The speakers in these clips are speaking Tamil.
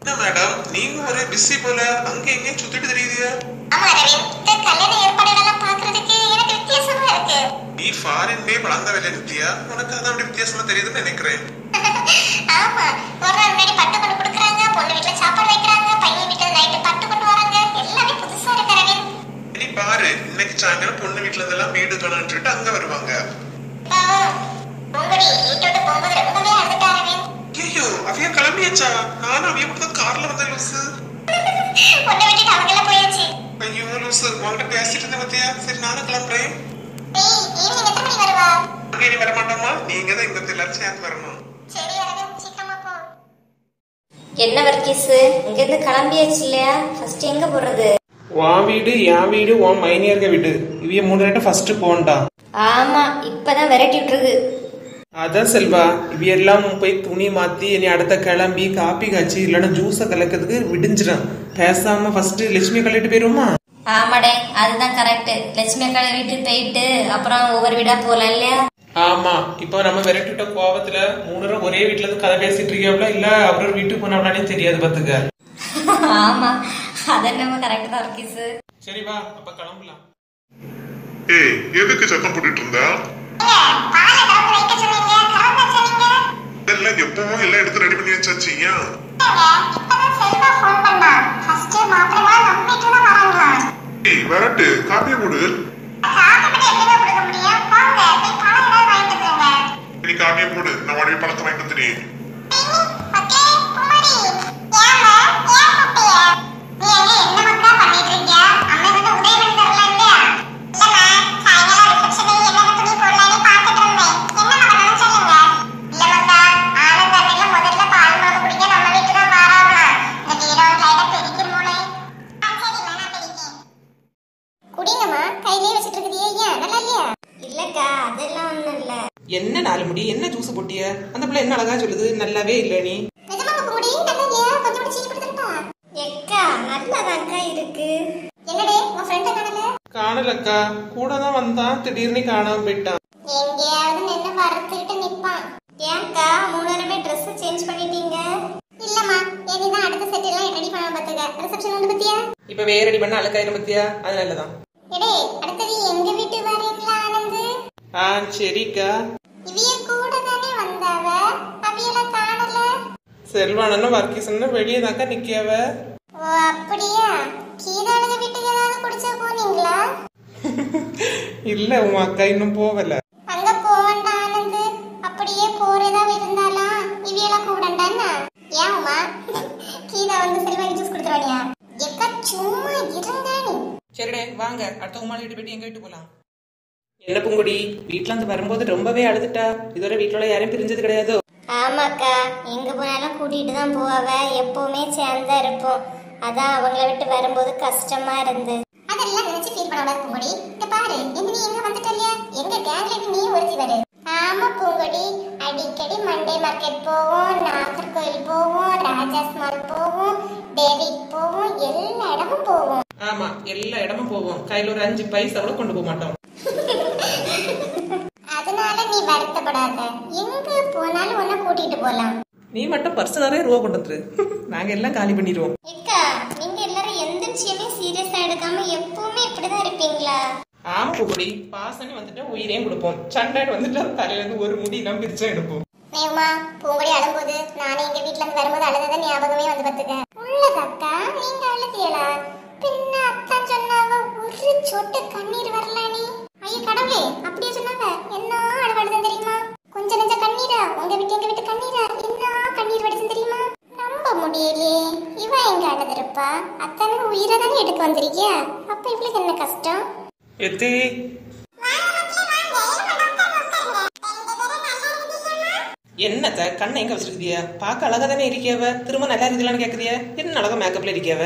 என்ன மேடம் நீங்க ஒரே பிஸி போல அங்க எங்க சுத்திட்டு தெரியுது ஆமா அரவிந்த் இந்த கல்யாண ஏற்பாடுகளெல்லாம் பாக்குறதுக்கு எனக்கு வித்தியாசமா இருக்கு நீ ஃபாரின்லயே வளர்ந்த வேலை நித்தியா உனக்கு அதான் அப்படி வித்தியாசமா தெரியுதுன்னு நினைக்கிறேன் ஆமா ஒரு நாள் முன்னாடி பட்டு கொண்டு கொடுக்குறாங்க பொண்ணு வீட்டுல சாப்பாடு வைக்கிறாங்க பையன் வீட்டுல நைட்டு பட்டு கொண்டு வராங்க எல்லாமே புதுசா இருக்கு அரவிந்த் நீ பாரு இன்னைக்கு சாயங்காலம் பொண்ணு வீட்டுல இருந்தெல்லாம் வீடு காணான்ட்டு அங்க வருவாங்க இப்போ உங்கடி வீட்டோட போகும்போது ரொம்பவே அழுதுட்டா அரவிந்த் ஐயோ அவைய கிளம்பியாச்சா நானும் அவைய கூட கார்ல வந்த லூசு உன்னை விட்டுட்டு அவங்கெல்லாம் போயாச்சு ஐயோ லூசு உன்கிட்ட பேசிட்டு இருந்த பத்தியா சரி நானும் கிளம்புறேன் ஏய் ஈவினிங் எத்தனை மணி வருவா அங்க இனி வர மாட்டோமா நீங்க தான் இங்க எல்லாரும் சேர்ந்து வரணும் சரி அரவிந்த் சீக்கிரமா போ என்ன வர்க்கீஸ் இங்கேருந்து கிளம்பியாச்சு இல்லையா ஃபர்ஸ்ட் எங்க போறது உன் வீடு என் வீடு உன் மைனியர்க வீடு இவைய மூணு ரேட்ட ஃபர்ஸ்ட் போண்டா ஆமா இப்பதான் விரட்டி விட்டுருக்கு அதான் செல்வா இவ எல்லாம் போய் துணி மாத்தி இனி அடுத்த கிளம்பி காப்பி காய்ச்சி இல்லைன்னா ஜூஸை கலக்கிறதுக்கு விடிஞ்சிடும் பேசாம ஃபர்ஸ்ட் லட்சுமி கழிட்டு போயிருமா ஆமாடே அதுதான் கரெக்ட் லட்சுமி அக்கா வீட்டுக்கு போயிட்டு அப்புறம் ஒவ்வொரு வீடா போலாம் இல்லையா ஆமா இப்போ நம்ம விரட்டிட்ட கோவத்துல மூணு பேரும் ஒரே வீட்டுல இருந்து கதை பேசிட்டு இருக்கியாப்ல இல்ல அவர் வீட்டுக்கு போனவளானே தெரியாது பாத்துக்க ஆமா அதென்னமோ கரெக்ட் தான் வர்க்கீஸ் சரி வா அப்ப கிளம்பலாம் ஏய் எதுக்கு சத்தம் போட்டுட்டு இருந்தா பாலை கலந்து வைக்க சொன்னீங்க கலந்து சொன்னீங்க இதெல்லாம் எப்பவும் எல்லாம் எடுத்து ரெடி பண்ணி வச்சாச்சு ஏன் இப்பதான் செல்வா ஃபோன் பண்ணா ஃபர்ஸ்ட் மாப்பிள்ளை நம்ம வீட்டுல தான் வராங்களா ஏய் வரட்டு காப்பியை கொடு சாப்பிட்டு எப்படிங்க கொடுக்க முடியும் போங்க போய் பழம் ஏதாவது வாங்கிட்டு வந்துருங்க நீ காப்பியை போடு நான் உடனே பழத்தை வாங்கிட்டு வந்துடுறேன் ஓகே குமாரி ஏமா ஏன் கூப்பிட்டிய நீ அங்க என்ன மக்கா பண்ணிட்டு இருக்கியா அம்மா வந்து உதவி பண்ணி தரல இல்லையா இல்லம்மா சாயங்காலம் ரிசப்ஷனுக்கு என்ன துணி போடலான்னு பார்த்துட்டு இருந்தேன் என்ன பண்ணணும்னு சொல்லுங்க இல்ல மக்கா ஆனந்த் அண்ணன் முதல்ல பால் மாவு குடிக்க நம்ம வீட்டுக்கு தான் வராங்களாம் இந்த பீரோ லைட்டா பெருக்கி மூணு சரிம்மா நான் பெருக்கேன் குடிங்கம்மா கையிலே வச்சிட்டு இருக்குதியே ஏன் நல்லா இல்லையா இல்லக்கா அதெல்லாம் ஒண்ணும் இல்ல என்ன நாலு முடி என்ன ஜூஸ் போட்டிய அந்த பிள்ளை என்ன அழகா சொல்லுது நல்லாவே இல்ல நீ நிஜமா குடி நல்லா இல்லையா கொஞ்சம் கூட சீனி கொடுத்துட்டா எக்கா நல்லாதான்க்கா இருக்கு என்னடே உன் ஃப்ரெண்ட காணல காணலக்கா கூட தான் வந்தான் திடீர்னு காணாம போயிட்டான் எங்கேயாவது நின்னு வறுத்துக்கிட்டு நிப்பான் ஏன்க்கா மூணு நேரமே ட்ரெஸ் சேஞ்ச் பண்ணிட்டீங்க இல்லம்மா இனிதான் அடுத்த செட் எல்லாம் ரெடி பண்ண பாத்துக்க ரிசப்ஷன் உண்டு பத்தியா இப்ப வேறடி பண்ண அழுக்காயிரம் பத்தியா அது நல்லதான் எடே அடுத்தது எங்க வீட்டு வரீங்களா ஆனந்து ஆ சரிக்கா இவிய கூட தானே வந்தாவ அவியல காணல செல்வானனும் வர்க்கீசனும் வெளியே தாக்கா நிக்கியாவ ஓ அப்படியா கீதாளுக வீட்டுக்கு ஏதாவது குடிச்சா போனீங்களா இல்ல உன் அக்கா இன்னும் போகல அங்க போவண்டா ஆனந்து அப்படியே போறதா இருந்தாலாம் இவியல கூடண்டான்னா ஏன் உமா கீதா வந்து செல்வாக்கு ஜூஸ் கொடுத்துருவானியா எக்கா சும்மா இருங்க நீ சரிடே வாங்க அடுத்த உமாள் வீட்டு போயிட்டு எங்க வீட்டு போலாம் என்ன பூங்குடி வீட்டுல இருந்து வரும்போது ரொம்பவே அழுதுட்டா இதுவரை வீட்டுல யாரையும் பிரிஞ்சது கிடையாதோ ஆமாக்கா எங்க போனாலும் கூட்டிட்டு தான் போவாவ எப்பவுமே சேர்ந்தா இருப்போம் அதான் அவங்கள விட்டு வரும்போது கஷ்டமா இருந்து அதெல்லாம் நினைச்சு ஃபீல் பண்ணாத பூங்கொடி இங்க பாரு என்ன நீ எங்க வந்துட்ட இல்லையா எங்க கேங்ல நீ ஒருத்தி வரு ஆமா பூங்கொடி அடிக்கடி மண்டே மார்க்கெட் போவோம் நாகர்கோயில் போவோம் ராஜாஸ் மால் போவோம் டேவிட் போவோம் எல்லா இடமும் போவோம் ஆமா எல்லா இடமும் போவோம் கையில ஒரு அஞ்சு பைசா கூட கொண்டு போக மாட்டோம் அதனால நீ வருத்தப்படாத எங்க போனாலும் உன்னை கூட்டிட்டு போலாம் நீ மட்டும் பர்ஸ் நிறைய ரூபா கொண்டு வந்துரு நாங்க எல்லாம் காலி பண்ணிடுவோம் ஏக்கா நீங்க எல்லாரும் எந்த விஷயமே சீரியஸா எடுக்காம எப்பவுமே இப்படிதான் இருப்பீங்களா ஆமா பூங்குடி பாசனி வந்துட்டு உயிரையும் கொடுப்போம் சண்டாடு வந்துட்டு தலையில இருந்து ஒரு முடி எல்லாம் பிரிச்சா எடுப்போம் நேமா பூங்கொடி அழும்போது நானே எங்க வீட்ல இருந்து வரும்போது அழுதத ஞாபகமே வந்து பாத்துக்க உள்ளதக்கா நீங்க அழுதியலா பின்ன அத்தான் சொன்னாவ ஒரு சொட்டு கண்ணீர் வரல நீ ஐய கடவுளே அப்படியே சொன்னாங்க என்ன அழுவழுதும் தெரியுமா கொஞ்ச நெஞ்ச கண்ணீரா உங்க வீட்டு எங்க வீட்டு கண்ணீரா என்ன கண்ணீர் வடிச்சும் தெரியுமா நம்ப முடியலையே இவ எங்க அழுதுருப்பா அத்தானுக்கு உயிரை தானே எடுக்க வந்திருக்கியா அப்ப இவளுக்கு என்ன கஷ்டம் எத்தி என்னத்த கண்ணை எங்க வச்சிருக்கிய பார்க்க அழகா தானே இருக்கியவ திரும்ப நல்லா இருக்குதான்னு கேக்குறிய என்ன அழகா மேக்கப்ல இருக்கியவ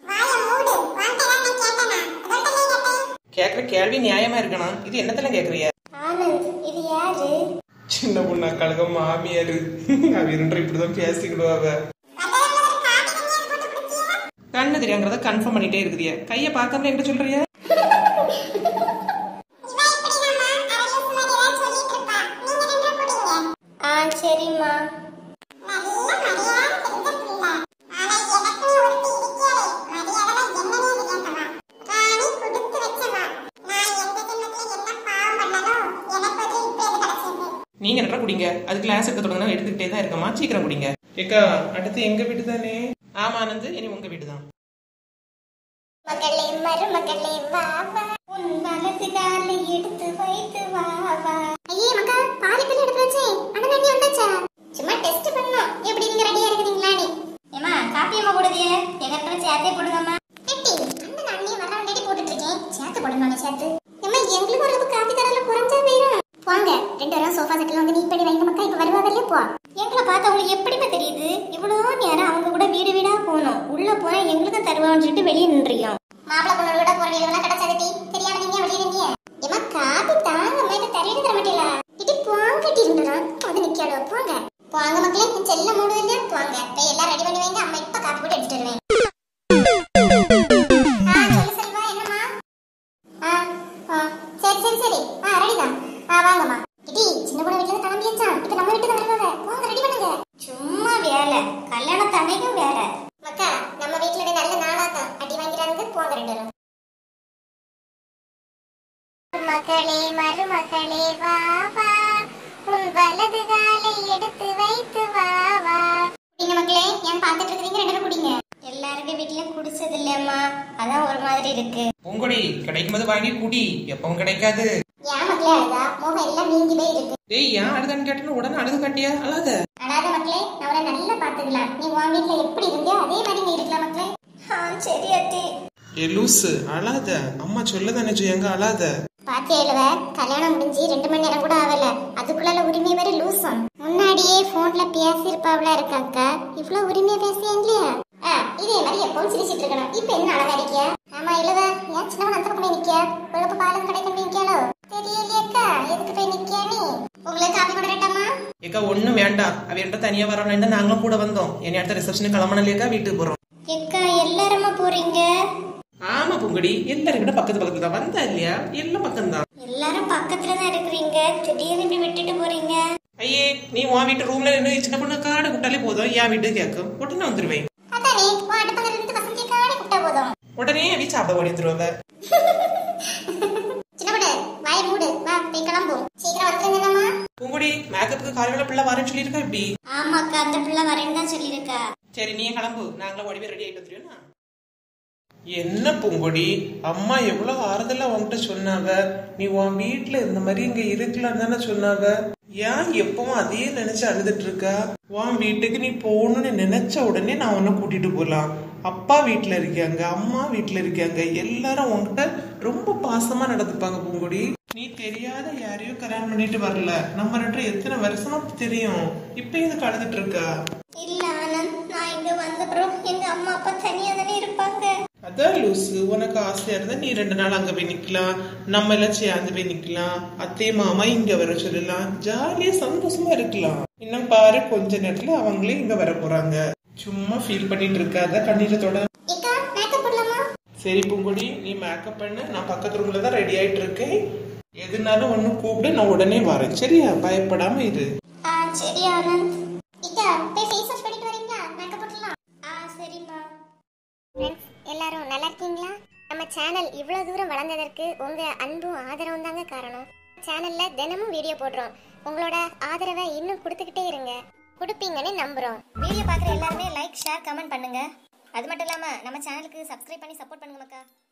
கேக்குற கேள்வி நியாயமா இருக்கணும் இது என்னத்தெல்லாம் கேக்குறிய ஆனந்த் இது யாரு சின்ன பொண்ணா கழக மாமியாரு அவ இரண்டரை இப்படிதான் பேசிக்கிடுவாவ கண்ணு தெரியாங்கிறத கன்ஃபார்ம் பண்ணிட்டே இருக்குதிய கைய பார்க்காம என்கிட்ட சொல்றிய ஆ சரிம்மா நல்ல மரியாதை தெரிஞ்ச பிள்ளை. ஆனா அது கிளாஸ் எடுக்க தொடங்கினா எடுத்துக்கிட்டே தான் இருக்கமா சீக்கிரம் குடிங்க ஏக்கா அடுத்து எங்க வீடு தானே ஆமா ஆனந்த் இனி உங்க வீடு தான் மகளே மருமகளே வா வா உன் வலது காலை எடுத்து வைத்து வா வா ஐயே மக்கா பாதி பிள்ளை எடுத்து வச்சே அண்ணன் அண்ணி வந்தாச்சா சும்மா டெஸ்ட் பண்ணோம் எப்படி நீங்க ரெடியா இருக்குதுங்களா நீ ஏமா காப்பி அம்மா போடுதியே எங்கிட்ட சேர்த்தே போடுங்கம்மா எட்டி அண்ணன் அண்ணி வர வேண்டி போட்டுட்டு இருக்கேன் சேர்த்து போடணும் சேர்த்து அம்மா எங்களுக்கு ஒரு அளவு காப்பி தரல குறைஞ்சா போயிடும் போங்க ரெண்டு பேரும் சோஃபா செட்டில் வந்து நீட் பண்ணி வைங்க மக்கா இப்ப வருவாங்கல்ல போ எங்களை பார்த்தா உங்களுக்கு எப்படிப்பா தெரியுது இவ்வளோ நேரம் அவங்க கூட வீடு வீடா போனோம் உள்ள போனா எங்களுக்கும் தருவான்னு சொல்லிட்டு வெளியே நின்றியோம் மாப்பிள பொண்ணோட போற வீடுலாம் கிடைச்சாது டி தெரியாம நீங்க வெளியே நின்னீங்க ஏமா காப்பி தாங்க மேல தரையில தர மாட்டீங்களா இடி போங்கட்டி இருந்துடா வந்து நிக்காளோ போங்க போங்க மக்களே என் செல்ல மூடு இல்ல போங்க போய் எல்லாம் ரெடி பண்ணி வைங்க அம்மா இப்ப காப்பி போட்டு எடுத்துட்டு வருவேன் ஆ சொல்லு செல்வா என்னம்மா ஆ ஆ சரி சரி சரி ஆ ரெடி தான் ஆ வாங்கம்மா இடி சின்ன பொண்ணு வீட்டுல இருந்து கிளம்பியாச்சா இப்ப நம்ம வீட்டுக்கு தான் வருவாங்க போங்க ரெடி பண்ணுங்க சும்மா வேலை கல்யாணத்தன்னைக்கும் வேலை மக்கா நம்ம வீட்ல இது நல்ல நாளா தான் அடி வாங்கிறாங்க போங்க ரெண்டு பேரும் மகளே மருமகளே வா வா உன் வலது காலை எடுத்து வைத்து வா வா குடிங்க மக்களே ஏன் பார்த்துட்டு இருக்கீங்க ரெண்டு பேரும் குடிங்க எல்லாருமே வீட்டுல குடிச்சது இல்லையம்மா அதான் ஒரு மாதிரி இருக்கு பூங்கொடி கிடைக்கும் போது வாங்கி குடி எப்பவும் கிடைக்காது ஏன் மக்களே அழுதா முகம் எல்லாம் நீங்கி போய் இருக்கு ஏய் ஏன் அழுதான்னு கேட்டேன்னு உடனே அழுது காட்டியா அழாத அழாத மக்களே நம்மள நல்லா பாத்துக்கலாம் நீ உன் வீட்ல எப்படி இருந்தியோ அதே மாதிரி நீ இருக்கலாம் மக்களே ஆ சரி அத்தி ஏ லூசு அழாத அம்மா சொல்ல தானே எங்க அழாத பாத்தியா இழுவ கல்யாணம் முடிஞ்சு ரெண்டு மணி நேரம் கூட ஆகல அதுக்குள்ள உரிமை வேற லூசம் முன்னாடியே போன்ல பேசியிருப்பாவில இருக்காக்கா இவ்வளவு உரிமையா பேசியா இல்லையா ஆ, இதே மாதிரி எப்பவும் சிரிச்சிட்டு இருக்கணும் இப்ப என்ன அழகா இருக்கியா ஆமா இழுவ ஏன் சின்னவன் அந்த பக்கம் போய் நிக்கியா உழப்பு பாலம் கடை கொண்டு நிக்காளோ தெரியலையேக்கா எதுக்கு போய் நிக்கியா நீ உங்களுக்கு காப்பி கொடுக்கட்டாமா ஏக்கா ஒண்ணும் வேண்டாம் அவ என்கிட்ட தனியா வரணும்னு நாங்களும் கூட வந்தோம் என்னை அடுத்த ரிசப்ஷனுக்கு கிளம்பணும் இல்லையாக்கா வீட்டுக்கு போறோம் எக்கா எல்லாருமா போறீங்க ஆமா பூங்கொடி எல்லாரும் கூட பக்கத்து பக்கத்துல தான் வந்தா இல்லையா எல்லாம் பக்கம் தான் எல்லாரும் பக்கத்துல தான் இருக்கிறீங்க திடீர்னு இப்படி விட்டுட்டு போறீங்க ஐயே நீ உன் வீட்டு ரூம்ல நின்று சின்ன பொண்ணு காடு விட்டாலே போதும் என் வீட்டு கேட்கும் உடனே வந்துருவேன் அதானே உன் அடுப்பங்க இருந்து வசந்தி காடி கூப்பிட்டா போதும் உடனே அவ சாப்பிட ஓடி வந்துருவாங்க சின்ன பொண்ணு வாய் மூடு வா போய் கிளம்பும் சீக்கிரம் வந்துருங்கம்மா பூங்குடி மேக்கப்புக்கு காலையில பிள்ளை வரேன்னு சொல்லியிருக்கா இப்படி ஆமாக்கா அந்த பிள்ளை வரேன்னு தான் சொல்லியிருக்கா சரி நீ கிளம்பு நாங்களும் ஓடி போய் ரெடி ஆயிட்டு வந்துருவோம் என்ன பூங்கொடி அம்மா எவ்வளவு ஆறுதலா உன்கிட்ட சொன்னாவ நீ உன் வீட்டுல இந்த மாதிரி இங்க இருக்கலாம் தானே சொன்னாவ ஏன் எப்பவும் அதையே நினைச்சு அழுதுட்டு இருக்கா உன் வீட்டுக்கு நீ போகணும்னு நினைச்ச உடனே நான் உன்னை கூட்டிட்டு போலாம் அப்பா வீட்டுல இருக்காங்க அம்மா வீட்டுல இருக்காங்க எல்லாரும் உன்கிட்ட ரொம்ப பாசமா நடந்துப்பாங்க பூங்கொடி நீ தெரியாத யாரையோ கல்யாணம் பண்ணிட்டு வரல நம்ம ரெண்டு எத்தனை வருஷமா தெரியும் இப்ப எதுக்கு அழுதுட்டு இருக்கா இல்ல ஆனந்த் நான் இங்க வந்தப்புறம் எங்க அம்மா அப்பா தனியா தானே இருப்பாங்க அதான் லூசு உனக்கு ஆசையா இருந்தா நீ ரெண்டு நாள் அங்க போய் நிக்கலாம் நம்ம எல்லாம் சேர்ந்து போய் நிக்கலாம் அத்தை மாமா இங்க வர சொல்லலாம் ஜாலியா சந்தோஷமா இருக்கலாம் இன்னும் பாரு கொஞ்ச நேரத்துல அவங்களே இங்க வர போறாங்க சும்மா ஃபீல் பண்ணிட்டு இருக்காத கண்ணீரத்தோட இக்கா மேக்கப் போடலாமா சரி பூங்குடி நீ மேக்கப் பண்ணு நான் பக்கத்து ரூம்ல தான் ரெடி ஆயிட்டு இருக்கேன் எதுனாலும் ஒண்ணு கூப்பிடு நான் உடனே வரேன் சரியா பயப்படாம இரு ஆ சரி ஆனந்த் இக்கா போய் ஃபேஸ் வாஷ் பண்ணிட்டு வரீங்களா மேக்கப் போடலாம் ஆ சரிம்மா ஃப்ரெண்ட்ஸ் எல்லாரும் நல்லா இருக்கீங்களா நம்ம சேனல் இவ்வளவு தூரம் வளர்ந்ததற்கு உங்க அன்பும் ஆதரவும் தாங்க காரணம் சேனல்ல தினமும் வீடியோ போடுறோம் உங்களோட ஆதரவை இன்னும் கொடுத்துக்கிட்டே இருங்க கொடுப்பீங்கன்னு நம்புறோம் வீடியோ பார்க்குற எல்லாருமே லைக் ஷேர் கமெண்ட் பண்ணுங்க அது மட்டும் இல்லாம நம்ம சேனலுக்கு சப்ஸ்கிரைப் பண்ணி சப்போர்ட் பண்ணுங்க மக்கா